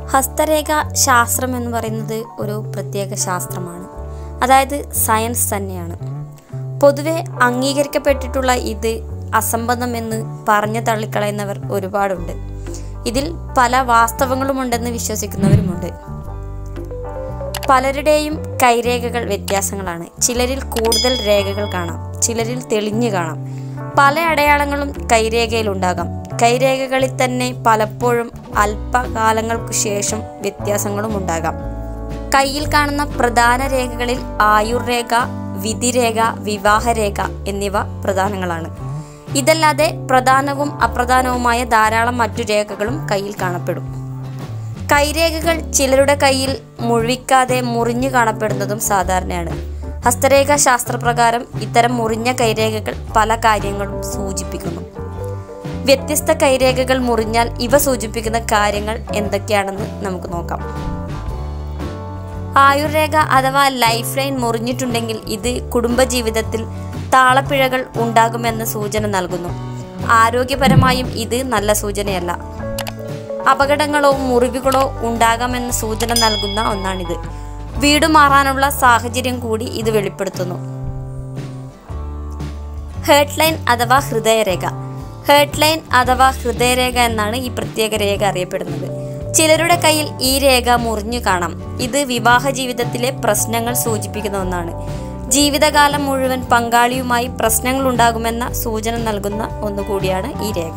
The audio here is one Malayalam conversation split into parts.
ഹസ്തരേഖ ശാസ്ത്രം എന്ന് പറയുന്നത് ഒരു പ്രത്യേക ശാസ്ത്രമാണ് അതായത് സയൻസ് തന്നെയാണ് പൊതുവെ അംഗീകരിക്കപ്പെട്ടിട്ടുള്ള ഇത് അസംബന്ധമെന്ന് പറഞ്ഞു തള്ളിക്കളയുന്നവർ ഒരുപാടുണ്ട് ഇതിൽ പല വാസ്തവങ്ങളുമുണ്ടെന്ന് വിശ്വസിക്കുന്നവരുമുണ്ട് പലരുടെയും കൈരേഖകൾ വ്യത്യാസങ്ങളാണ് ചിലരിൽ കൂടുതൽ രേഖകൾ കാണാം ചിലരിൽ തെളിഞ്ഞു കാണാം പല അടയാളങ്ങളും കൈരേഖയിൽ ഉണ്ടാകാം കൈരേഖകളിൽ തന്നെ പലപ്പോഴും അല്പകാലങ്ങൾക്കു ശേഷം വ്യത്യാസങ്ങളും ഉണ്ടാകാം കയ്യിൽ കാണുന്ന പ്രധാന രേഖകളിൽ ആയുർരേഖ വിധിരേഖ വിവാഹരേഖ എന്നിവ പ്രധാനങ്ങളാണ് ഇതല്ലാതെ പ്രധാനവും അപ്രധാനവുമായ ധാരാളം മറ്റു രേഖകളും കയ്യിൽ കാണപ്പെടും കൈരേഖകൾ ചിലരുടെ കയ്യിൽ മുഴുവിക്കാതെ മുറിഞ്ഞു കാണപ്പെടുന്നതും സാധാരണയാണ് ഹസ്തരേഖ ശാസ്ത്രപ്രകാരം ഇത്തരം മുറിഞ്ഞ കൈരേഖകൾ പല കാര്യങ്ങളും സൂചിപ്പിക്കുന്നു വ്യത്യസ്ത കൈരേഖകൾ മുറിഞ്ഞാൽ ഇവ സൂചിപ്പിക്കുന്ന കാര്യങ്ങൾ എന്തൊക്കെയാണെന്ന് നമുക്ക് നോക്കാം ആയുർരേഖ അഥവാ ലൈഫ് ലൈൻ മുറിഞ്ഞിട്ടുണ്ടെങ്കിൽ ഇത് കുടുംബജീവിതത്തിൽ താളപ്പിഴകൾ ഉണ്ടാകുമെന്ന സൂചന നൽകുന്നു ആരോഗ്യപരമായും ഇത് നല്ല സൂചനയല്ല അപകടങ്ങളോ മുറിവുകളോ ഉണ്ടാകാമെന്ന സൂചന നൽകുന്ന ഒന്നാണിത് വീട് മാറാനുള്ള സാഹചര്യം കൂടി ഇത് വെളിപ്പെടുത്തുന്നു ഹേർട്ട് ലൈൻ അഥവാ ഹൃദയരേഖ ഹേർട്ട് ലൈൻ അഥവാ ഹൃദയരേഖ എന്നാണ് ഈ പ്രത്യേക രേഖ അറിയപ്പെടുന്നത് ചിലരുടെ കയ്യിൽ ഈ രേഖ മുറിഞ്ഞു കാണാം ഇത് വിവാഹ ജീവിതത്തിലെ പ്രശ്നങ്ങൾ സൂചിപ്പിക്കുന്ന ഒന്നാണ് ജീവിതകാലം മുഴുവൻ പങ്കാളിയുമായി പ്രശ്നങ്ങൾ ഉണ്ടാകുമെന്ന സൂചന നൽകുന്ന ഒന്നുകൂടിയാണ് ഈ രേഖ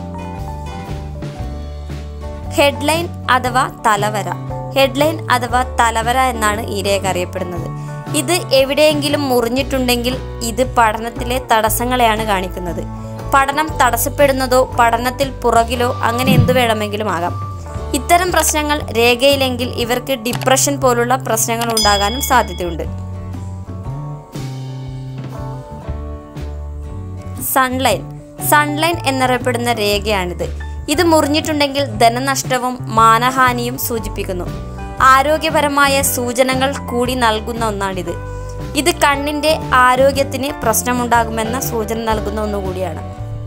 ഹെഡ്ലൈൻ അഥവാ തലവര ഹെഡ്ലൈൻ അഥവാ തലവര എന്നാണ് ഈ രേഖ അറിയപ്പെടുന്നത് ഇത് എവിടെയെങ്കിലും മുറിഞ്ഞിട്ടുണ്ടെങ്കിൽ ഇത് പഠനത്തിലെ തടസ്സങ്ങളെയാണ് കാണിക്കുന്നത് പഠനം തടസ്സപ്പെടുന്നതോ പഠനത്തിൽ പുറകിലോ അങ്ങനെ എന്തു വേണമെങ്കിലും ആകാം ഇത്തരം പ്രശ്നങ്ങൾ രേഖയിലെങ്കിൽ ഇവർക്ക് ഡിപ്രഷൻ പോലുള്ള പ്രശ്നങ്ങൾ ഉണ്ടാകാനും സാധ്യതയുണ്ട് സൺലൈൻ സൺലൈൻ എന്നറിയപ്പെടുന്ന രേഖയാണിത് ഇത് മുറിഞ്ഞിട്ടുണ്ടെങ്കിൽ ധനനഷ്ടവും മാനഹാനിയും സൂചിപ്പിക്കുന്നു ആരോഗ്യപരമായ സൂചനകൾ കൂടി നൽകുന്ന ഒന്നാണിത് ഇത് കണ്ണിന്റെ ആരോഗ്യത്തിന് പ്രശ്നമുണ്ടാകുമെന്ന സൂചന നൽകുന്ന ഒന്നുകൂടിയാണ്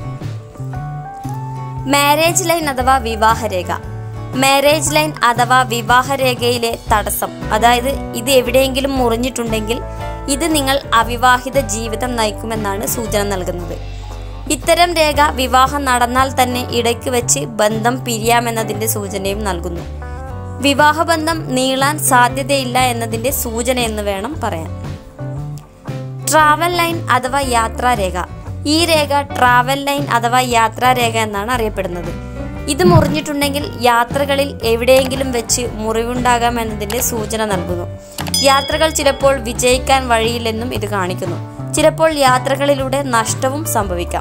മാരേജ് ലൈൻ അഥവാ വിവാഹരേഖ മാരേജ് ലൈൻ അഥവാ വിവാഹരേഖയിലെ തടസ്സം അതായത് ഇത് എവിടെയെങ്കിലും മുറിഞ്ഞിട്ടുണ്ടെങ്കിൽ ഇത് നിങ്ങൾ അവിവാഹിത ജീവിതം നയിക്കുമെന്നാണ് സൂചന നൽകുന്നത് ഇത്തരം രേഖ വിവാഹം നടന്നാൽ തന്നെ ഇടയ്ക്ക് വെച്ച് ബന്ധം പിരിയാമെന്നതിന്റെ സൂചനയും നൽകുന്നു വിവാഹബന്ധം നീളാൻ സാധ്യതയില്ല എന്നതിന്റെ സൂചന എന്ന് വേണം പറയാൻ ട്രാവൽ ലൈൻ അഥവാ യാത്രാരേഖ ഈ രേഖ ട്രാവൽ ലൈൻ അഥവാ യാത്രാരേഖ എന്നാണ് അറിയപ്പെടുന്നത് ഇത് മുറിഞ്ഞിട്ടുണ്ടെങ്കിൽ യാത്രകളിൽ എവിടെയെങ്കിലും വെച്ച് മുറിവുണ്ടാകാം എന്നതിന്റെ സൂചന നൽകുന്നു യാത്രകൾ ചിലപ്പോൾ വിജയിക്കാൻ വഴിയില്ലെന്നും ഇത് കാണിക്കുന്നു ചിലപ്പോൾ യാത്രകളിലൂടെ നഷ്ടവും സംഭവിക്കാം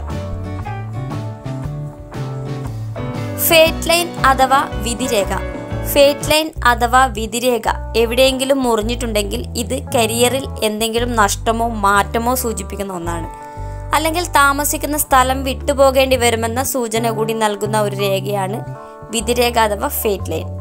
ഫേറ്റ് ലൈൻ അഥവാ വിധിരേഖ ഫേറ്റ് ലൈൻ അഥവാ വിധിരേഖ എവിടെയെങ്കിലും മുറിഞ്ഞിട്ടുണ്ടെങ്കിൽ ഇത് കരിയറിൽ എന്തെങ്കിലും നഷ്ടമോ മാറ്റമോ സൂചിപ്പിക്കുന്ന ഒന്നാണ് അല്ലെങ്കിൽ താമസിക്കുന്ന സ്ഥലം വിട്ടുപോകേണ്ടി വരുമെന്ന സൂചന കൂടി നൽകുന്ന ഒരു രേഖയാണ് വിധിരേഖ അഥവാ ഫേറ്റ് ലൈൻ